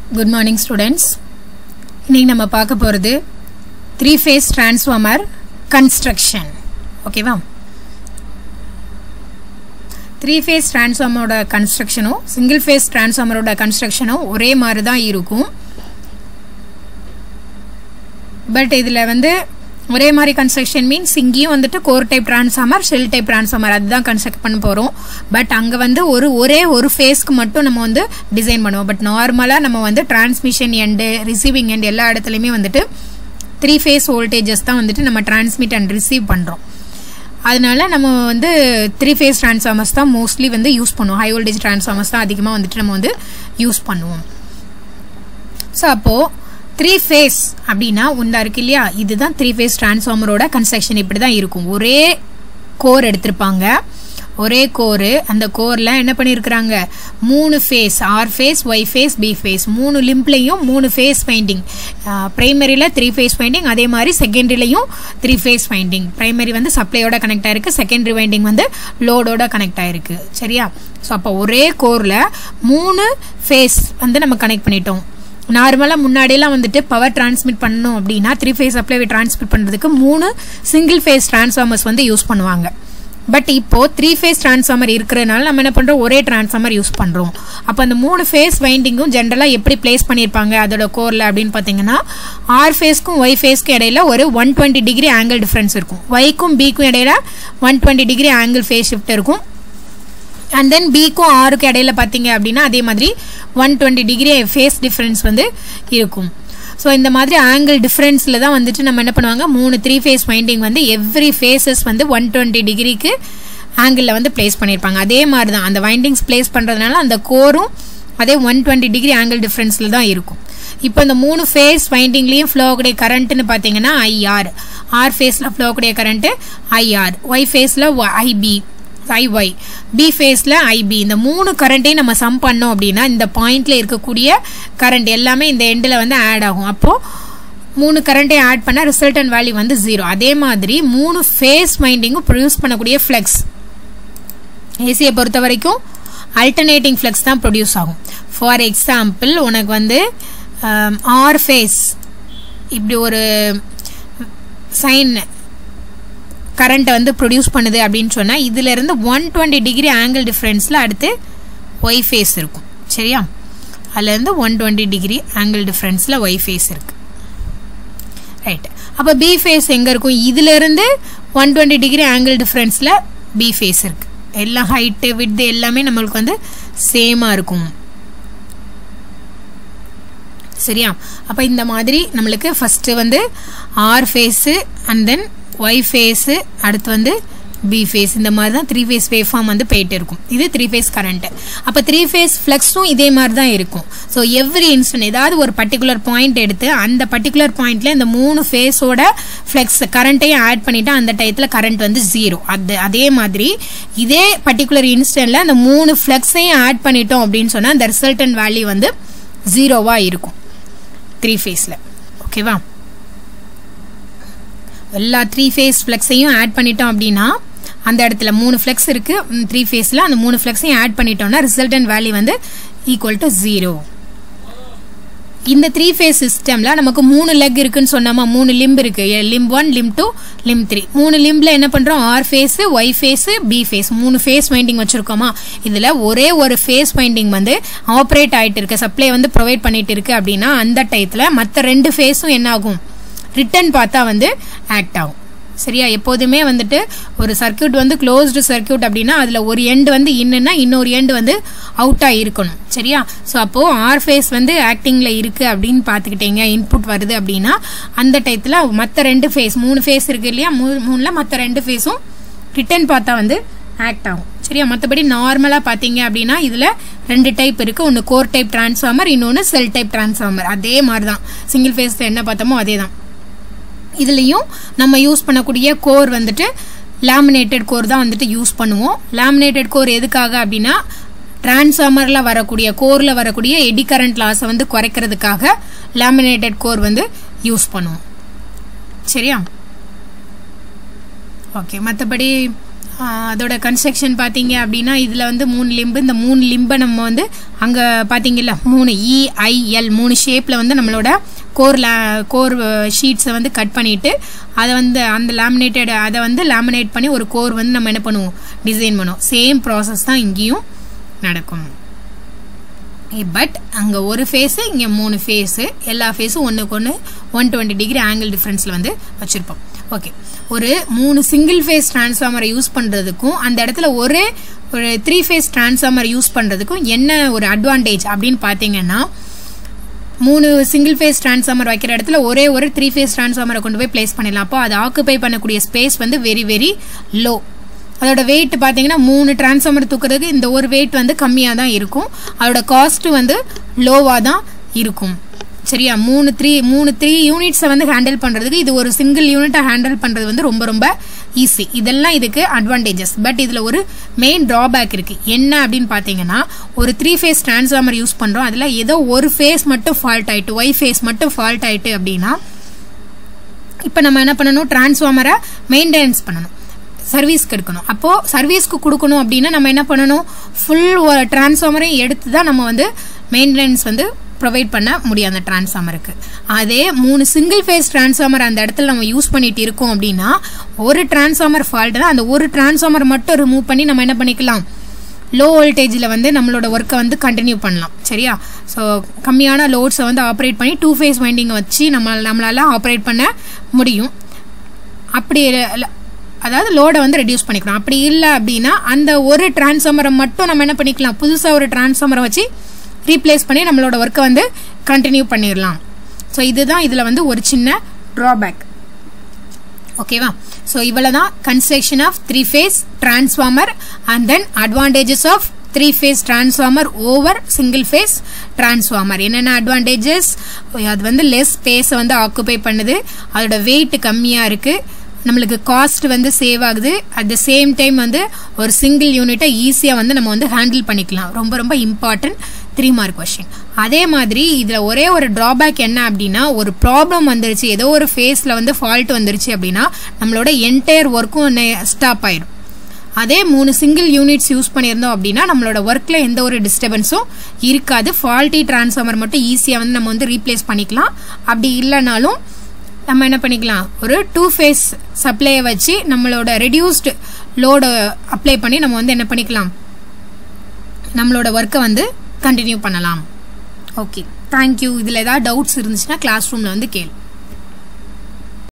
good morning students இன்னைக்கு நம்ம பார்க்க போகிறது த்ரீ ஃபேஸ் டிரான்ஸ்ஃபார்மர் கன்ஸ்ட்ரக்ஷன் ஓகேவா த்ரீ ஃபேஸ் டிரான்ஸ்ஃபார்மரோட கன்ஸ்ட்ரக்ஷனும் சிங்கிள் ஃபேஸ் டிரான்ஸ்ஃபார்மரோட கன்ஸ்ட்ரக்ஷனும் ஒரே மாதிரி தான் இருக்கும் பட் இதில் வந்து ஒரே மாதிரி கன்ஸ்ட்ரக்ஷன் மீன்ஸ் இங்கேயும் வந்துட்டு core type transformer shell type transformer அதுதான் கன்ஸ்ட்ரக்ட் பண்ண போகிறோம் பட் அங்கே வந்து ஒரு ஒரே ஒரு ஃபேஸ்க்கு மட்டும் நம்ம வந்து டிசைன் பண்ணுவோம் பட் நார்மலாக நம்ம வந்து டிரான்ஸ்மிஷன் எண்டு ரிசீவிங் எண்ட் எல்லா இடத்துலையுமே வந்துட்டு த்ரீ ஃபேஸ் வோல்டேஜஸ் தான் வந்துட்டு நம்ம டிரான்ஸ்மிட் அண்ட் ரிசீவ் பண்ணுறோம் அதனால நம்ம வந்து த்ரீ ஃபேஸ் டிரான்ஸ்ஃபார்மர்ஸ் தான் மோஸ்ட்லி வந்து யூஸ் பண்ணுவோம் ஹை வோல்டேஜ் டிரான்ஸ்ஃபார்மர்ஸ் தான் அதிகமாக வந்துட்டு நம்ம வந்து யூஸ் பண்ணுவோம் ஸோ அப்போது த்ரீ ஃபேஸ் அப்படின்னா உண்டா இருக்கு இல்லையா இதுதான் த்ரீ ஃபேஸ் டிரான்ஸ்ஃபார்மரோட கன்ஸ்ட்ரக்ஷன் இப்படி தான் இருக்கும் ஒரே கோர் எடுத்திருப்பாங்க ஒரே கோரு அந்த கோரில் என்ன பண்ணியிருக்கிறாங்க மூணு phase R phase Y phase B phase மூணு லிம்ப்லையும் மூணு ஃபேஸ் பெயிண்டிங் ப்ரைமரியில் த்ரீ ஃபேஸ் பெயிண்டிங் அதே மாதிரி செகண்டரிலையும் த்ரீ ஃபேஸ் பெயிண்டிங் ப்ரைமரி வந்து சப்ளையோட கனெக்ட் ஆயிருக்கு செகண்டரி வைண்டிங் வந்து லோடோட கனெக்ட் ஆயிருக்கு சரியா ஸோ அப்போ ஒரே கோரில் மூணு ஃபேஸ் வந்து நம்ம கனெக்ட் பண்ணிட்டோம் நார்மலாக முன்னாடியெல்லாம் வந்துட்டு பவர் டிரான்ஸ்மிட் பண்ணணும் அப்படின்னா த்ரீ ஃபேஸ் சப்ளை டிரான்ஸ்மிட் பண்ணுறதுக்கு மூணு சிங்கிள் ஃபேஸ் டிரான்ஸ்ஃபார்மர்ஸ் வந்து யூஸ் பண்ணுவாங்க பட் இப்போ த்ரீ ஃபேஸ் டிரான்ஸ்ஃபார்மர் இருக்கிறதுனால நம்ம என்ன பண்ணுறோம் ஒரே டிரான்ஸ்ஃபார்மர் யூஸ் பண்ணுறோம் அப்போ அந்த மூணு ஃபேஸ் வைண்டிங்கும் ஜென்ரலாக எப்படி பிளேஸ் பண்ணியிருப்பாங்க அதோட கோரில் அப்படின்னு பார்த்தீங்கன்னா ஆர் ஃபேஸ்க்கும் ஒய் ஃபேஸ்க்கும் இடையில ஒரு one twenty degree angle difference இருக்கும் ஒய்க்கும் பிக்கும் இடையில one twenty degree angle phase shift இருக்கும் அண்ட் தென் பிக்கும் ஆருக்கும் இடையில பார்த்தீங்க அப்படின்னா அதே மாதிரி one twenty degree phase difference வந்து இருக்கும் ஸோ இந்த மாதிரி ஆங்கிள் டிஃப்ரென்ஸில் தான் வந்துட்டு நம்ம என்ன பண்ணுவாங்க மூணு த்ரீ ஃபேஸ் வைண்டிங் வந்து எவ்ரி ஃபேஸஸ் வந்து ஒன் டுவெண்ட்டி டிகிரிக்கு ஆங்கிளில் வந்து பிளேஸ் பண்ணியிருப்பாங்க அதே மாதிரி தான் அந்த வைண்டிங்ஸ் பிளேஸ் பண்ணுறதுனால அந்த கோரும் அதே ஒன் டுவெண்ட்டி டிகிரி ஆங்கிள் டிஃப்ரென்ஸில் தான் இருக்கும் இப்போ இந்த மூணு ஃபேஸ் வைண்டிங்லேயும் ஃப்ளோ கூடிய கரண்ட்னு பார்த்தீங்கன்னா ஐஆர் ஆர் ஃபேஸில் ஃப்ளோ கூடிய கரண்ட்டு ஐஆர் ஒய் ஃபேஸில் ஐபி ஐஒய் பி ஃபேஸில் ஐபி இந்த மூணு கரண்ட்டையும் நம்ம சம் பண்ணோம் அப்படின்னா இந்த பாயிண்டில் இருக்கக்கூடிய கரண்ட் எல்லாமே இந்த எண்டில் வந்து ஆட் ஆகும் அப்போது மூணு கரண்ட்டையும் ஆட் பண்ணால் ரிசல்டன் வேல்யூ வந்து ஜீரோ அதே மாதிரி மூணு ஃபேஸ் மைண்டிங்கும் ப்ரொடியூஸ் பண்ணக்கூடிய ஃப்ளெக்ஸ் ஏசியை பொறுத்த வரைக்கும் அல்டர்னேட்டிங் ஃப்ளெக்ஸ் தான் ப்ரொடியூஸ் ஆகும் ஃபார் எக்ஸாம்பிள் உனக்கு வந்து ஆர் ஃபேஸ் இப்படி ஒரு சைன் கரண்ட்டை வந்து ப்ரொடியூஸ் பண்ணுது அப்படின்னு சொன்னால் இதிலிருந்து ஒன் டுவெண்ட்டி டிகிரி ஆங்கிள் டிஃப்ரென்ஸில் அடுத்து ஒய் ஃபேஸ் இருக்கும் சரியா அதுலேருந்து ஒன் டுவெண்ட்டி டிகிரி ஆங்கிள் டிஃப்ரென்ஸில் ஒய் ஃபேஸ் இருக்குது ரைட் அப்போ பி ஃபேஸ் எங்கே இருக்கும் இதிலிருந்து ஒன் டுவெண்ட்டி டிகிரி ஆங்கிள் டிஃப்ரென்ஸில் பி ஃபேஸ் இருக்குது எல்லாம் ஹைட்டு விட்டு எல்லாமே நம்மளுக்கு வந்து சேமாக இருக்கும் சரியா அப்போ இந்த மாதிரி நம்மளுக்கு ஃபஸ்ட்டு வந்து R phase and then Y phase அடுத்து வந்து பி ஃபேஸ் இந்த மாதிரி தான் த்ரீ ஃபேஸ் வேவ் ஃபார்ம் வந்து போயிட்டு இருக்கும் இது த்ரீ ஃபேஸ் கரண்ட்டு அப்போ த்ரீ ஃபேஸ் ஃப்ளக்ஸும் இதே மாதிரி தான் இருக்கும் ஸோ எவ்ரி இன்ஸ்டன்ட் ஏதாவது ஒரு பர்டிகுலர் பாயிண்ட் எடுத்து அந்த பர்டிகுலர் பாயிண்ட்ல இந்த மூணு ஃபேஸோட ஃப்ளெக்ஸ் கரண்ட்டையும் ஆட் பண்ணிட்டு அந்த டயத்தில் கரண்ட் வந்து ஜீரோ அது அதே மாதிரி இதே பர்டிகுலர் இன்ஸ்டன்ட்ல அந்த மூணு ஃப்ளெக்ஸையும் ஆட் பண்ணிட்டோம் அப்படின்னு சொன்னால் அந்த ரிசல்டன் வேல்யூ வந்து ஜீரோவாக இருக்கும் த்ரீ ஃபேஸில் ஓகேவா எல்லா த்ரீ ஃபேஸ் ஃப்ளெக்ஸையும் ஆட் பண்ணிட்டோம் அப்படின்னா அந்த இடத்துல மூணு ஃப்ளெக்ஸ் இருக்குது த்ரீ ஃபேஸில் அந்த மூணு ஃப்ளெக்ஸையும் ஆட் பண்ணிட்டோம்னா ரிசல்டன் வேல்யூ வந்து ஈக்குவல் டு ஜீரோ இந்த த்ரீ ஃபேஸ் சிஸ்டமில் நமக்கு மூணு லெக் இருக்குன்னு சொன்னாமா மூணு லிம்ப் இருக்கு limb one limb two limb three மூணு லிம்பில் என்ன பண்ணுறோம் R phase Y phase B phase மூணு ஃபேஸ் வைண்டிங் வச்சுருக்கோமா இதில் ஒரே ஒரு ஃபேஸ் வைண்டிங் வந்து ஆப்ரேட் ஆகிட்டு இருக்கு சப்ளை வந்து ப்ரொவைட் பண்ணிட்டு இருக்கு அப்படின்னா அந்த டயத்தில் மற்ற ரெண்டு ஃபேஸும் என்ன ஆகும் ரிட்டன் பார்த்தா வந்து ஆக்ட் ஆகும் சரியா எப்போதுமே வந்துட்டு ஒரு சர்க்கியூட் வந்து க்ளோஸ்டு சர்க்கியூட் அப்படின்னா அதில் ஒரு எண்டு வந்து இன்னுன்னா இன்னொரு எண்டு வந்து அவுட்டாக இருக்கணும் சரியா ஸோ அப்போது ஆர் ஃபேஸ் வந்து ஆக்டிங்கில் இருக்குது அப்படின்னு பார்த்துக்கிட்டீங்க இன்புட் வருது அப்படின்னா அந்த டயத்தில் மற்ற ரெண்டு ஃபேஸ் மூணு ஃபேஸ் இருக்குது இல்லையா மூ மூணில் மற்ற ரெண்டு ஃபேஸும் ரிட்டன் பார்த்தா வந்து ஆக்ட் ஆகும் சரியா மற்றபடி நார்மலாக பார்த்தீங்க அப்படின்னா இதில் ரெண்டு டைப் இருக்குது ஒன்று கோர் டைப் டிரான்ஸ்ஃபார்மர் இன்னொன்று செல் டைப் டிரான்ஸ்ஃபார்மர் அதே மாதிரி தான் சிங்கிள் ஃபேஸ் என்ன பார்த்தோமோ அதே தான் இதுலேயும் நம்ம யூஸ் பண்ணக்கூடிய கோர் வந்துட்டு லேமினேட்டட் கோர் தான் வந்துட்டு யூஸ் பண்ணுவோம் லேமினேட்டட் கோர் எதுக்காக அப்படின்னா டிரான்ஸ்ஃபார்மரில் வரக்கூடிய கோரில் வரக்கூடிய எடி கரண்ட் லாஸை வந்து குறைக்கிறதுக்காக லேமினேட்டட் கோர் வந்து யூஸ் பண்ணுவோம் சரியா ஓகே மற்றபடி ஆஹ் அதோட கன்ஸ்ட்ரக்ஷன் பார்த்தீங்க அப்படின்னா இதில் வந்து மூணு லிம்பு இந்த மூணு லிம்பை நம்ம வந்து அங்கே பார்த்தீங்கல்ல மூணு இஐஎல் மூணு ஷேப்பில் வந்து நம்மளோட கோர் லே கோர் ஷீட்ஸை வந்து கட் பண்ணிவிட்டு அதை வந்து அந்த லேமினேட்டட் அதை வந்து லேமினேட் பண்ணி ஒரு கோர் வந்து நம்ம என்ன பண்ணுவோம் டிசைன் பண்ணுவோம் சேம் ப்ராசஸ் தான் இங்கேயும் நடக்கும் பட் அங்கே ஒரு ஃபேஸு இங்கே மூணு ஃபேஸு எல்லா ஃபேஸும் ஒன்றுக்கு ஒன்று ஒன் டுவெண்ட்டி டிகிரி ஆங்கிள் டிஃப்ரென்ஸில் வந்து வச்சுருப்போம் ஓகே ஒரு மூணு சிங்கிள் ஃபேஸ் டிரான்ஸ்ஃபார்மரை யூஸ் பண்ணுறதுக்கும் அந்த இடத்துல ஒரே ஒரு த்ரீ ஃபேஸ் டிரான்ஸ்ஃபார்மர் யூஸ் பண்ணுறதுக்கும் என்ன ஒரு அட்வான்டேஜ் அப்படின்னு பார்த்தீங்கன்னா மூணு சிங்கிள் ஃபேஸ் டிரான்ஸ்ஃபார்மர் வைக்கிற இடத்துல ஒரே ஒரு த்ரீ ஃபேஸ் டிரான்ஸ்ஃபார்மரை கொண்டு போய் பிளேஸ் பண்ணிடலாம் அப்போ அது ஆக்குபை பண்ணக்கூடிய ஸ்பேஸ் வந்து வெரி வெரி லோ அதோட வெயிட் பார்த்தீங்கன்னா மூணு டிரான்ஸ்ஃபார்மர் தூக்குறதுக்கு இந்த ஒரு வெயிட் வந்து கம்மியாக தான் இருக்கும் அதோட காஸ்ட் வந்து லோவாக தான் இருக்கும் சரியா மூணு த்ரீ மூணு த்ரீ யூனிட்ஸை வந்து ஹேண்டில் பண்ணுறதுக்கு இது ஒரு சிங்கிள் யூனிட்டை ஹேண்டில் பண்ணுறது வந்து ரொம்ப ரொம்ப ஈஸி இதெல்லாம் இதுக்கு அட்வான்டேஜஸ் பட் இதில் ஒரு மெயின் ட்ராபேக் இருக்குது என்ன அப்படின்னு பார்த்தீங்கன்னா ஒரு த்ரீ ஃபேஸ் டிரான்ஸ்ஃபார்மர் யூஸ் பண்ணுறோம் அதில் ஏதோ ஒரு ஃபேஸ் மட்டும் ஃபால்ட் ஆயிட்டு ஒய் ஃபேஸ் மட்டும் ஃபால்ட் ஆயிட்டு அப்படின்னா இப்போ நம்ம என்ன பண்ணணும் டிரான்ஸ்ஃபார்மரை மெயின்டெனன்ஸ் பண்ணணும் சர்வீஸ்க்கு எடுக்கணும் அப்போது சர்வீஸ்க்கு கொடுக்கணும் அப்படின்னா நம்ம என்ன பண்ணணும் ஃபுல் டிரான்ஸ்ஃபார்மரையும் எடுத்து தான் நம்ம வந்து மெயின்டெனன்ஸ் வந்து ப்ரொவைட் பண்ண முடியும் அந்த டிரான்ஸ்ஃபார்மருக்கு அதே மூணு சிங்கிள் ஃபேஸ் டிரான்ஸ்ஃபார்மர் அந்த இடத்துல நம்ம யூஸ் பண்ணிட்டு இருக்கோம் அப்படின்னா ஒரு டிரான்ஸ்ஃபார்மர் ஃபால்ட்னா அந்த ஒரு டிரான்ஸ்ஃபார்மர் மட்டும் ரிமூவ் பண்ணி நம்ம என்ன பண்ணிக்கலாம் லோ வோல்டேஜில் வந்து நம்மளோட ஒர்க்கை வந்து கண்டினியூ பண்ணலாம் சரியா ஸோ கம்மியான லோட்ஸை வந்து ஆப்ரேட் பண்ணி டூ ஃபேஸ் வைண்டிங்கை வச்சு நம்ம நம்மளால ஆப்ரேட் பண்ண முடியும் அப்படி இல்ல- அதாவது லோடை வந்து ரெடியூஸ் பண்ணிக்கணும் அப்படி இல்லை அப்படின்னா அந்த ஒரு டிரான்ஸ்ஃபார்மரை மட்டும் நம்ம என்ன பண்ணிக்கலாம் புதுசாக ஒரு டிரான்ஸ்ஃபார்மரை வச்சு ரீப்ளேஸ் பண்ணி நம்மளோட ஒர்க்கை வந்து கண்டினியூ பண்ணிடலாம் ஸோ இதுதான் இதில் வந்து ஒரு சின்ன ட்ராபேக் ஓகேவா ஸோ இவ்வளோ தான் construction of three phase transformer and then advantages of three phase transformer over single phase transformer என்னென்ன அட்வான்டேஜஸ் அது வந்து லெஸ் ஸ்பேஸை வந்து ஆக்குபை பண்ணுது அதோட வெயிட் கம்மியாக இருக்குது நம்மளுக்கு காஸ்ட் வந்து சேவ் ஆகுது அட் த சேம் டைம் வந்து ஒரு சிங்கிள் யூனிட்டை ஈஸியாக வந்து நம்ம வந்து ஹேண்டில் பண்ணிக்கலாம் ரொம்ப ரொம்ப இம்பார்ட்டன்ட் த்ரீ மார்க் கொஷின் அதே மாதிரி இதில் ஒரே ஒரு ட்ராபேக் என்ன அப்படின்னா ஒரு ப்ராப்ளம் வந்துருச்சு ஏதோ ஒரு ஃபேஸில் வந்து ஃபால்ட் வந்துருச்சு அப்படின்னா நம்மளோட என்டையர் ஒர்க்கும் ஸ்டாப் ஆயிடும் அதே மூணு சிங்கிள் யூனிட்ஸ் யூஸ் பண்ணியிருந்தோம் அப்படின்னா நம்மளோட ஒர்க்கில் எந்த ஒரு டிஸ்டர்பன்ஸும் இருக்காது ஃபால்ட்டி டிரான்ஸ்ஃபார்மர் மட்டும் ஈஸியாக வந்து நம்ம வந்து ரீப்ளேஸ் பண்ணிக்கலாம் அப்படி இல்லைனாலும் நம்ம என்ன பண்ணிக்கலாம் ஒரு டூ ஃபேஸ் சப்ளையை வச்சு நம்மளோட ரெடியூஸ்டு லோடு அப்ளை பண்ணி நம்ம வந்து என்ன பண்ணிக்கலாம் நம்மளோட ஒர்க்கை வந்து கண்டினியூ பண்ணலாம் ஓகே தேங்க்யூ இதில் ஏதாவது டவுட்ஸ் இருந்துச்சுன்னா கிளாஸ் ரூமில் வந்து கேளு